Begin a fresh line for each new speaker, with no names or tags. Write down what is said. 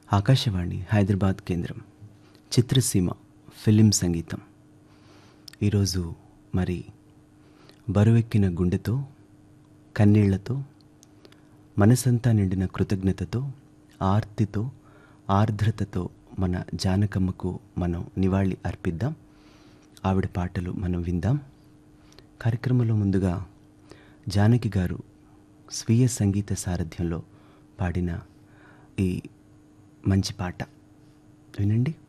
ఆకాశవాణి హైదరాబాద్ కేంద్రం చిత్రసీమ ఫిలిం సంగీతం ఈరోజు మరి బరువెక్కిన గుండెతో కన్నీళ్లతో మనసంతా నిండిన కృతజ్ఞతతో ఆర్తితో ఆర్ద్రతతో మన జానకమ్మకు మనం నివాళి అర్పిద్దాం ఆవిడ పాటలు మనం విందాం కార్యక్రమంలో ముందుగా జానకి గారు స్వీయ సంగీత సారథ్యంలో పాడిన ఈ మంచి పాట వినండి